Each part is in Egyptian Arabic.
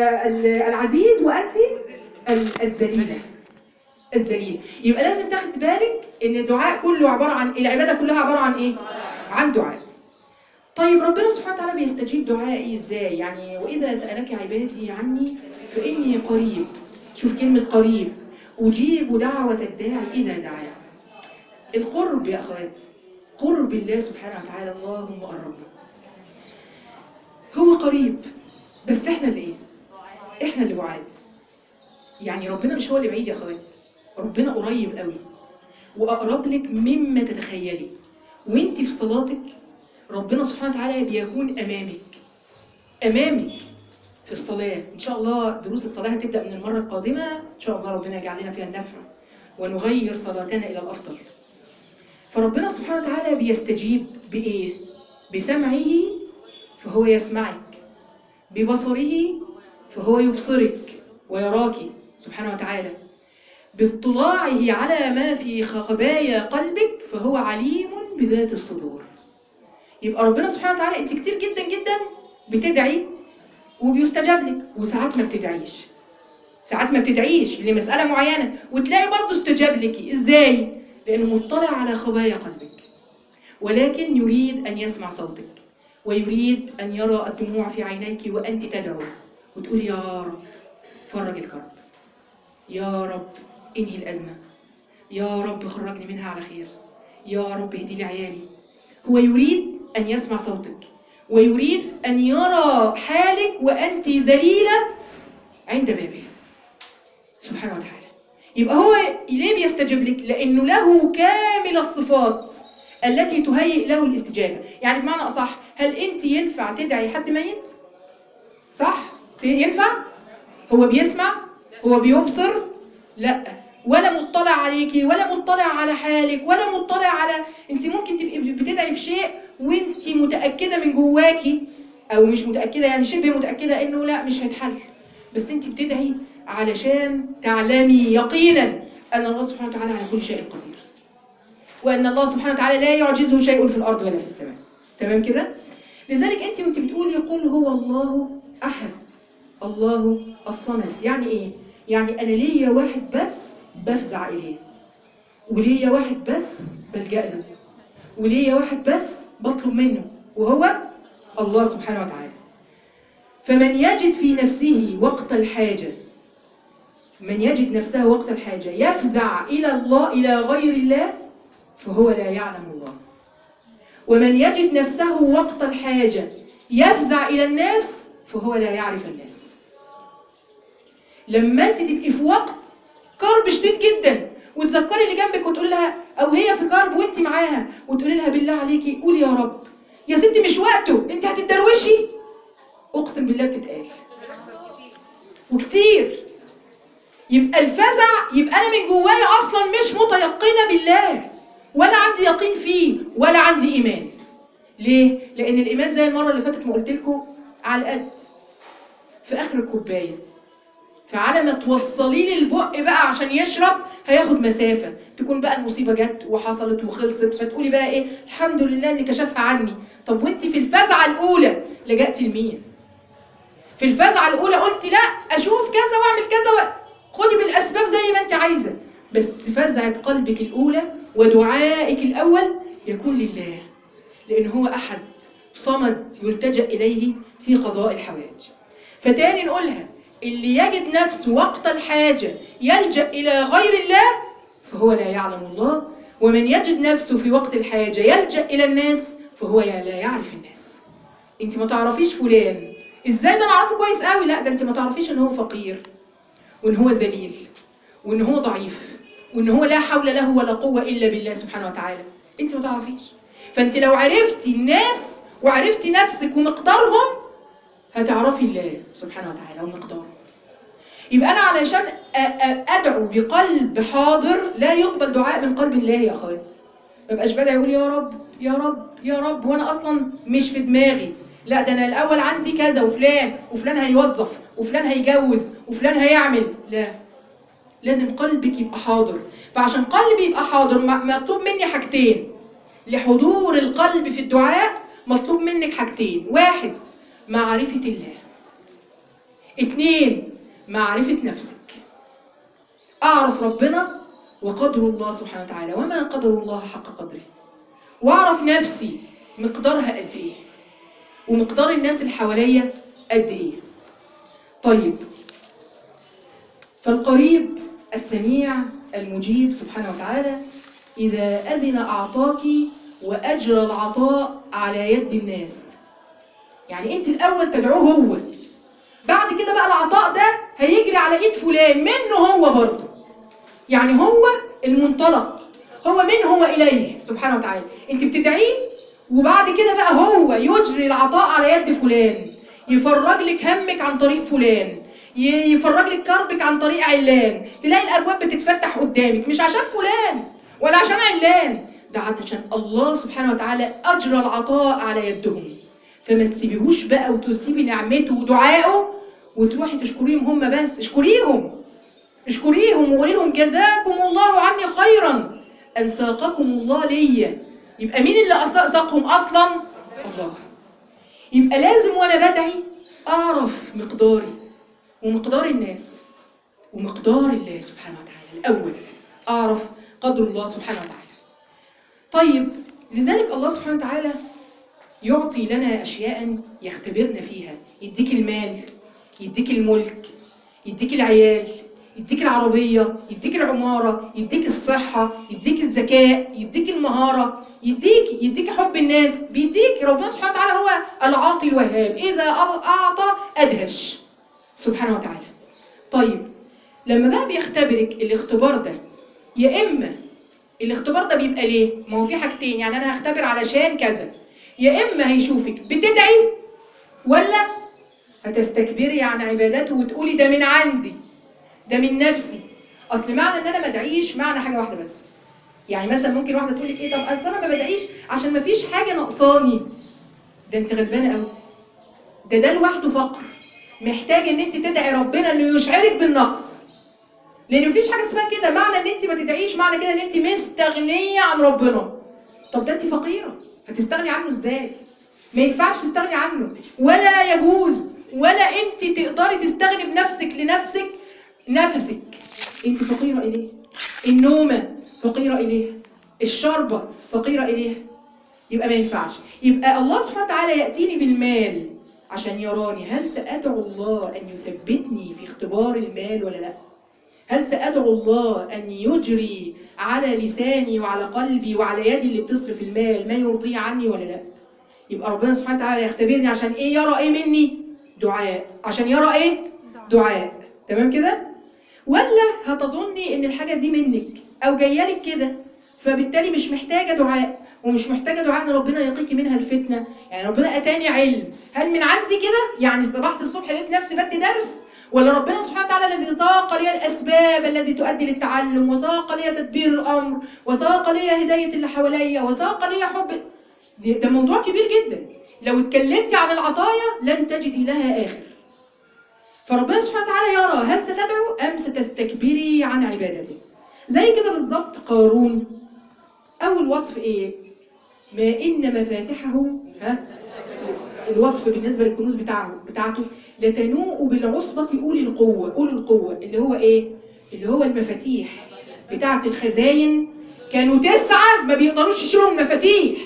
ال- العزيز وانت ال- الذليله الذليل يبقى لازم تاخد بالك ان الدعاء كله عباره عن العباده كلها عباره عن ايه عن دعاء طيب ربنا سبحانه وتعالى بيستجيب دعائي ازاي يعني واذا سالك عبادي عني فاني قريب شوف كلمه قريب اجيب دعوه الداعي اذا دعاني القرب يا اخوات قرب الله سبحانه وتعالى اللهم قربنا هو قريب بس احنا اللي ايه احنا اللي بعاد يعني ربنا مش هو اللي بعيد يا اخوات ربنا قريب قوي واقرب لك مما تتخيلي وانت في صلاتك ربنا سبحانه وتعالى بيكون امامك امامك في الصلاه ان شاء الله دروس الصلاه هتبدا من المره القادمه ان شاء الله ربنا يجعل لنا فيها النفع ونغير صلاتنا الى الافضل فربنا سبحانه وتعالى بيستجيب بايه بسمعه فهو يسمعك ببصره فهو يبصرك ويراك سبحانه وتعالى باطلاعه على ما في خبايا قلبك فهو عليم بذات الصدور يبقى ربنا سبحانه وتعالى انت كتير جدا جدا بتدعي وبيستجاب لك وساعات ما بتدعيش ساعات ما بتدعيش لمسألة معينة وتلاقي برضه استجاب لك ازاي لانه مطلع على خبايا قلبك ولكن يريد ان يسمع صوتك ويريد ان يرى الدموع في عينيك وانت تدعو وتقول يا رب فرج الكرب يا رب انهي الازمه يا رب خرجني منها على خير يا رب اهدي لي عيالي هو يريد ان يسمع صوتك ويريد ان يرى حالك وانت ذليله عند بابه سبحانه وتعالى يبقى هو ليه بيستجيب لك لانه له كامل الصفات التي تهيئ له الاستجابه يعني بمعنى اصح هل انت ينفع تدعي حد ميت صح ينفع هو بيسمع هو بيبصر لا ولا مطلع عليكي ولا مطلع على حالك ولا مطلع على انت ممكن تبقي بتدعي في شيء وانت متاكده من جواكي او مش متاكده يعني شبه متاكده انه لا مش هيتحل بس انت بتدعي علشان تعلمي يقينا ان الله سبحانه وتعالى على كل شيء قدير وان الله سبحانه وتعالى لا يعجزه شيء في الارض ولا في السماء تمام كده لذلك انت وانت بتقولي قل هو الله احد الله الصمد يعني ايه يعني انا ليا واحد بس بفزع اليه وليا واحد بس بلجأ له وليا واحد بس بطلب منه وهو الله سبحانه وتعالى فمن يجد في نفسه وقت الحاجة من يجد نفسه وقت الحاجة يفزع إلى الله إلى غير الله فهو لا يعلم الله ومن يجد نفسه وقت الحاجة يفزع إلى الناس فهو لا يعرف الناس لما انت تبقي في وقت كرب شديد جدا وتذكري اللي جنبك وتقول لها او هي في كرب وانت معاها وتقولي لها بالله عليكي قولي يا رب يا ستي مش وقته انت هتتدروشي اقسم بالله بتتقال وكتير يبقى الفزع يبقى انا من جوايا اصلا مش متيقنه بالله ولا عندي يقين فيه ولا عندي ايمان ليه لان الايمان زي المره اللي فاتت ما قلت لكم على القد في اخر الكوبايه فعلى ما توصلي لي البق بقى عشان يشرب هياخد مسافة تكون بقى المصيبة جت وحصلت وخلصت فتقولي بقى ايه الحمد لله اللي كشفها عني طب وانت في الفزعة الأولى لجأتي لمين في الفزعة الأولى قلت لا أشوف كذا وأعمل كذا و... خدي بالأسباب زي ما انت عايزة بس فزعة قلبك الأولى ودعائك الأول يكون لله لأن هو أحد صمد يلتجأ إليه في قضاء الحوائج فتاني نقولها اللي يجد نفسه وقت الحاجة يلجأ إلى غير الله فهو لا يعلم الله ومن يجد نفسه في وقت الحاجة يلجأ إلى الناس فهو لا يعرف الناس انت ما تعرفيش فلان ازاي ده انا اعرفه كويس قوي لا ده انت ما تعرفيش ان هو فقير وان هو ذليل وان هو ضعيف وان هو لا حول له ولا قوة الا بالله سبحانه وتعالى انت ما تعرفيش فانت لو عرفتي الناس وعرفتي نفسك ومقدارهم هتعرفي الله سبحانه وتعالى ومقداره يبقى انا علشان ادعو بقلب حاضر لا يقبل دعاء من قلب الله يا اخوات ما بقاش بدعي اقول يا رب يا رب يا رب وانا اصلا مش في دماغي لا ده انا الاول عندي كذا وفلان وفلان هيوظف وفلان هيجوز وفلان هيعمل لا لازم قلبك يبقى حاضر فعشان قلبي يبقى حاضر مطلوب مني حاجتين لحضور القلب في الدعاء مطلوب منك حاجتين واحد معرفة الله اتنين معرفة نفسك أعرف ربنا وقدر الله سبحانه وتعالى وما قدر الله حق قدره وأعرف نفسي مقدارها قد إيه ومقدار الناس اللي حواليا قد إيه طيب فالقريب السميع المجيب سبحانه وتعالى إذا أذن أعطاك وأجرى العطاء على يد الناس يعني أنت الأول تدعوه هو بعد كده بقى العطاء ده هيجري على ايد فلان منه هو برضه يعني هو المنطلق هو من هو اليه سبحانه وتعالى انت بتدعيه وبعد كده بقى هو يجري العطاء على يد فلان يفرج لك همك عن طريق فلان ي- يفرج لك كربك عن طريق علان تلاقي الابواب بتتفتح قدامك مش عشان فلان ولا عشان علان ده عشان الله سبحانه وتعالى اجرى العطاء على يدهم فما تسيبيهوش بقى وتسيبي نعمته ودعائه وتروحي تشكريهم هم بس اشكريهم اشكريهم وقولي لهم جزاكم الله عني خيرا ان ساقكم الله ليا يبقى مين اللي أسا- ساقهم اصلا الله يبقى لازم وانا بدعي اعرف مقداري ومقدار الناس ومقدار الله سبحانه وتعالى الاول اعرف قدر الله سبحانه وتعالى طيب لذلك الله سبحانه وتعالى يعطي لنا أشياء يختبرنا فيها يديك المال يديك الملك يديك العيال يديك العربية يديك العمارة يديك الصحة يديك الذكاء يديك المهارة يديك يديك حب الناس بيديك ربنا سبحانه وتعالى هو العاطي الوهاب إذا أعطى أدهش سبحانه وتعالى طيب لما بقى بيختبرك الاختبار ده يا إما الاختبار ده بيبقى ليه؟ ما هو في حاجتين يعني أنا هختبر علشان كذا يا إما هيشوفك بتدعي ولا هتستكبري عن عبادته وتقولي ده من عندي ده من نفسي أصل معنى إن أنا ما ادعيش معنى حاجة واحدة بس يعني مثلا ممكن واحدة تقول لك إيه طب أصل أنا ما بدعيش عشان ما فيش حاجة ناقصاني ده أنت غلبانة قوي ده ده لوحده فقر محتاج إن أنت تدعي ربنا إنه يشعرك بالنقص لان مفيش حاجه اسمها كده معنى ان انت ما تدعيش معنى كده ان انت مستغنيه عن ربنا طب ده انت فقيره هتستغني عنه ازاي ما ينفعش تستغني عنه ولا يجوز ولا انت تقدري تستغني بنفسك لنفسك نفسك انت فقيره اليه النومه فقيره اليه الشربه فقيره اليه يبقى ما ينفعش يبقى الله سبحانه وتعالى ياتيني بالمال عشان يراني هل سادعو الله ان يثبتني في اختبار المال ولا لا هل سأدعو الله أن يجري على لساني وعلى قلبي وعلى يدي اللي بتصرف المال ما يرضيه عني ولا لا يبقى ربنا سبحانه وتعالى يختبرني عشان ايه يرى ايه مني دعاء عشان يرى ايه دعاء تمام كده ولا هتظني ان الحاجة دي منك او جايالك كده فبالتالي مش محتاجة دعاء ومش محتاجة دعاء ان ربنا يقيكي منها الفتنة يعني ربنا اتاني علم هل من عندي كده يعني صبحت الصبح لقيت نفسي بدي درس ولا ربنا سبحانه وتعالى الذي ساق لي الأسباب التي تؤدي للتعلم وساق لي تدبير الأمر وساق لي هداية اللي حواليا وساق لي حب دي- ده موضوع كبير جدا لو اتكلمتي عن العطايا لن تجدي لها آخر فربنا سبحانه وتعالى يرى هل ستدعو أم ستستكبري عن عبادته زي كده بالظبط قارون أول وصف إيه ما إن مفاتحه ها الوصف بالنسبة للكنوز بتاعه بتاعته لتنوء بالعصبة أولي القوة أولي القوة اللي هو إيه؟ اللي هو المفاتيح بتاعة الخزاين كانوا تسعة ما بيقدروش يشيلوا المفاتيح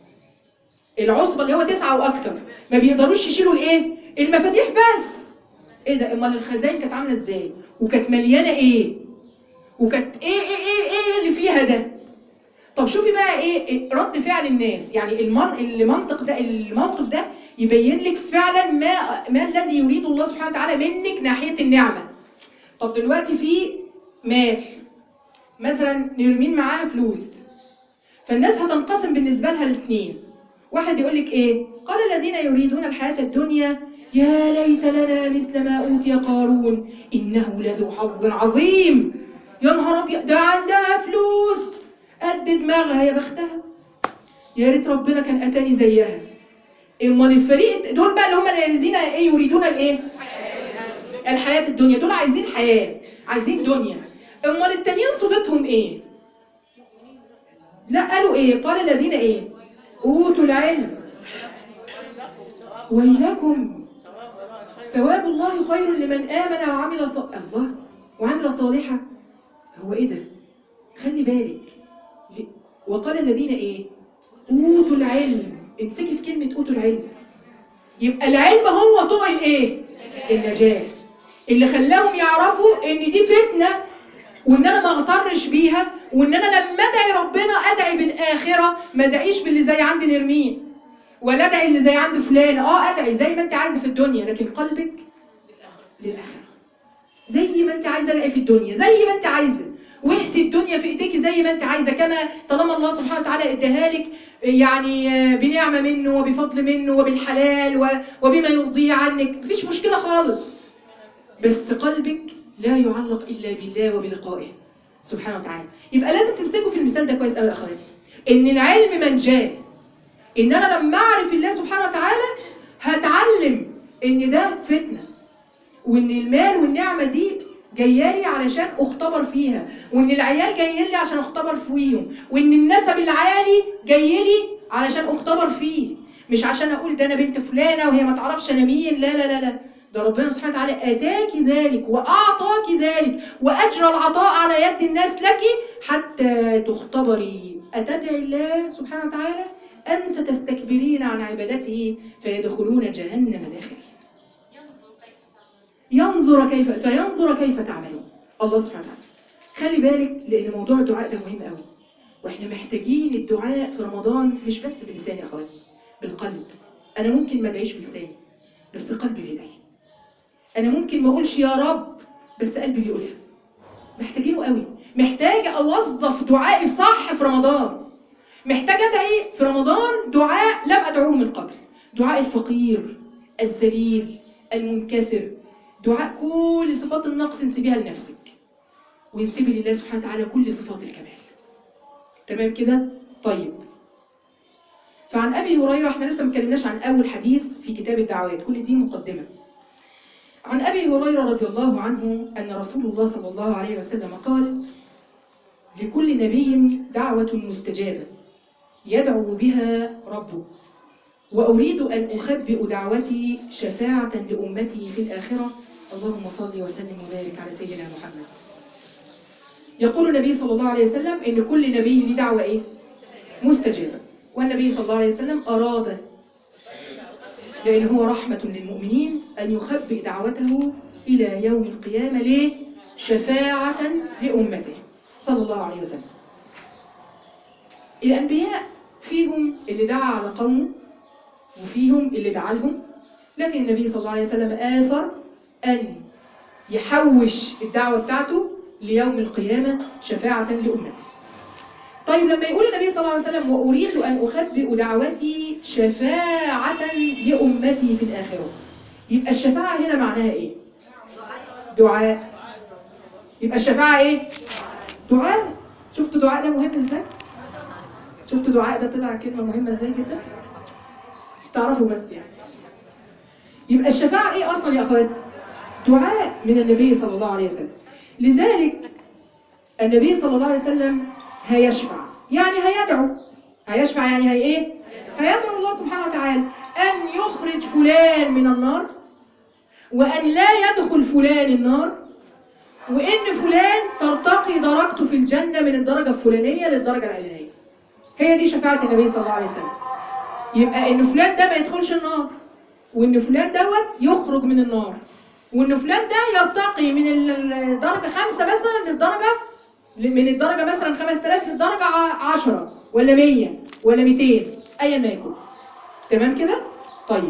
العصبة اللي هو تسعة وأكتر ما بيقدروش يشيلوا الإيه؟ المفاتيح بس إيه ده؟ أمال الخزاين كانت عاملة إزاي؟ وكانت مليانة إيه؟ وكانت إيه إيه إيه إيه اللي فيها ده؟ طب شوفي بقى ايه إيه رد فعل الناس يعني المن... المنطق ده الموقف ده يبين لك فعلا ما ما الذي يريد الله سبحانه وتعالى منك ناحيه النعمه طب دلوقتي في مال مثلا نرمين معاها فلوس فالناس هتنقسم بالنسبه لها الاثنين واحد يقول لك ايه قال الذين يريدون الحياه الدنيا يا ليت لنا مثل ما اوتي قارون انه لذو حظ عظيم يا نهار ابيض ده عندها فلوس قد دماغها يا بختها يا ريت ربنا كان اتاني زيها امال الفريق دول بقى اللي هم الذين ايه يريدون الايه الحياه الدنيا دول عايزين حياه عايزين دنيا امال التانيين صفتهم ايه لا قالوا ايه قال الذين ايه اوتوا العلم ويلكم ثواب الله خير لمن آمن وعمل ص... الله وعمل صالحا هو ايه ده خلي بالك ل- وقال الذين ايه اوتوا العلم امسكي في كلمة اوتوا العلم يبقى العلم هو طوق الايه النجاة اللي خلاهم يعرفوا ان دي فتنة وان انا ما اغترش بيها وان انا لما ادعي ربنا ادعي بالاخرة ما ادعيش باللي زي عند نرمين ولا ادعي اللي زي عند فلان اه ادعي زي ما انت عايزه في الدنيا لكن قلبك للاخره زي ما انت عايزه ادعي في الدنيا زي ما انت عايزه وقتي الدنيا في ايديك زي ما انت عايزه كما طالما الله سبحانه وتعالى اداها لك يعني آه، بنعمه منه وبفضل منه وبالحلال و- وبما يرضيه عنك مفيش مشكله خالص بس قلبك لا يعلق الا بالله وبلقائه سبحانه وتعالى يبقى لازم تمسكوا في المثال ده كويس قوي يا اخواتي ان العلم منجاه ان انا لما اعرف الله سبحانه وتعالى هتعلم ان ده فتنه وان المال والنعمه دي جايالي علشان اختبر فيها وان العيال جايين لي عشان اختبر فيهم وان النسب العالي جايلي علشان اختبر فيه مش عشان اقول ده انا بنت فلانه وهي ما تعرفش انا مين لا لا لا لا ده ربنا سبحانه وتعالى اتاك ذلك واعطاك ذلك واجرى العطاء على يد الناس لك حتى تختبري اتدعي الله سبحانه وتعالى ام ستستكبرين عن عبادته فيدخلون جهنم داخلين ينظر كيف فينظر كيف تعملون الله سبحانه وتعالى خلي بالك لان موضوع الدعاء ده مهم قوي واحنا محتاجين الدعاء في رمضان مش بس بلساني يا اخواتي بالقلب انا ممكن ما ادعيش بلساني بس قلبي بيدعي انا ممكن ما اقولش يا رب بس قلبي بيقولها محتاجينه قوي محتاجه اوظف دعائي صح في رمضان محتاجه ادعي في رمضان دعاء لم ادعوه من قبل دعاء الفقير الذليل المنكسر دعاء كل صفات النقص نسيبيها لنفسك ونسيبي لله سبحانه وتعالى كل صفات الكمال تمام كده طيب فعن ابي هريره احنا لسه ما اتكلمناش عن اول حديث في كتاب الدعوات كل دي مقدمه عن ابي هريره رضي الله عنه ان رسول الله صلى الله عليه وسلم قال لكل نبي دعوه مستجابه يدعو بها ربه وأريد أن أخبئ دعوتي شفاعة لأمتي في الآخرة اللهم صل وسلم وبارك على سيدنا محمد يقول النبي صلى الله عليه وسلم إن كل نبي ليه دعوة إيه؟ مستجابة والنبي صلى الله عليه وسلم أراد لأن هو رحمة للمؤمنين أن يخبئ دعوته إلى يوم القيامة ليه؟ شفاعة لأمته صلى الله عليه وسلم الأنبياء فيهم اللي دعا على قومه وفيهم اللي دعا لهم لكن النبي صلى الله عليه وسلم آثر أن يحوش الدعوة بتاعته ليوم القيامة شفاعة لأمته طيب لما يقول النبي صلى الله عليه وسلم وأريد أن أخبئ دعوتي شفاعة لأمتي في الآخرة يبقى الشفاعة هنا معناها إيه؟ دعاء يبقى الشفاعة إيه؟ دعاء شفتوا دعاء ده مهم إزاي؟ شفتوا دعاء ده طلع كلمة مهمة إزاي جدا؟ مش تعرفوا بس يعني يبقى الشفاعة ايه اصلا يا اخوات دعاء من النبي صلى الله عليه وسلم لذلك النبي صلى الله عليه وسلم هيشفع يعني هيدعو هيشفع يعني هي ايه هيدعو الله سبحانه وتعالى ان يخرج فلان من النار وان لا يدخل فلان النار وان فلان ترتقي درجته في الجنة من الدرجة الفلانية للدرجة العلانية هي دي شفاعة النبي صلى الله عليه وسلم يبقى ان فلان ده ما يدخلش النار وان فلان دوت يخرج من النار وان فلان ده يرتقي من الدرجة خمسة مثلا للدرجة من الدرجة مثلا 5000 للدرجة 10 ولا 100 ولا 200 ايا ما يكون تمام كده طيب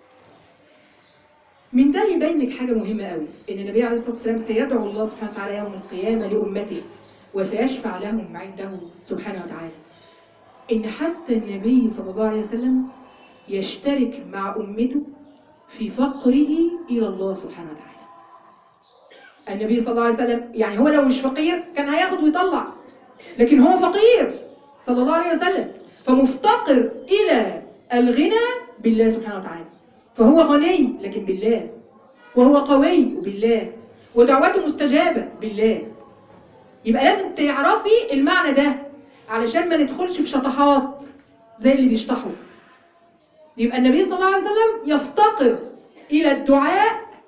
من ده يبين لك حاجة مهمة قوي ان النبي عليه الصلاة والسلام سيدعو الله سبحانه وتعالى يوم القيامة لأمته وسيشفع لهم عنده سبحانه وتعالى ان حتى النبي صلى الله عليه وسلم يشترك مع امته في فقره الى الله سبحانه وتعالى النبي صلى الله عليه وسلم يعني هو لو مش فقير كان هياخد ويطلع لكن هو فقير صلى الله عليه وسلم فمفتقر الى الغنى بالله سبحانه وتعالى فهو غني لكن بالله وهو قوي بالله ودعوته مستجابة بالله يبقى لازم تعرفي المعنى ده علشان ما ندخلش في شطحات زي اللي بيشطحوا يبقى النبي صلى الله عليه وسلم يفتقر إلى الدعاء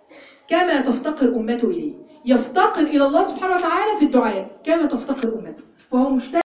كما تفتقر أمته إليه يفتقر إلى الله سبحانه وتعالى في الدعاء كما تفتقر أمته فهو مشتاق